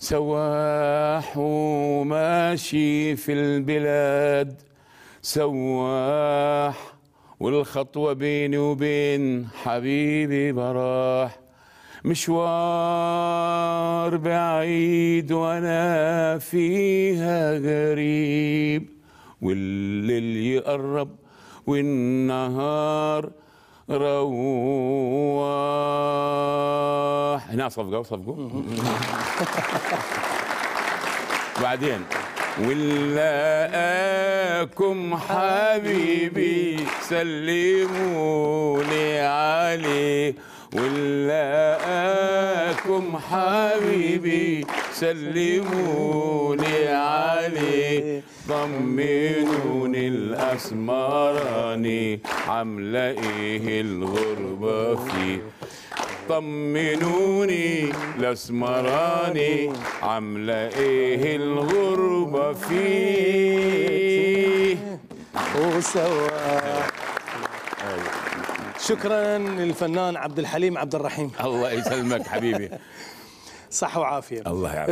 سواح وماشي في البلاد سواح والخطوة بيني وبين حبيبي براح مشوار بعيد وانا فيها غريب والليل يقرب والنهار رواح هنا صفقة صفقوا بعدين ولاكم حبيبي سلموني عليه ولاكم حبيبي سلموني عليه طمنوني الاسمراني عامله ايه الغربه فيه طمنوني الاسمراني عامله ايه الغربه فيه وسوا شكرا للفنان عبد الحليم عبد الرحيم الله يسلمك حبيبي صحة وعافية الله يعافيك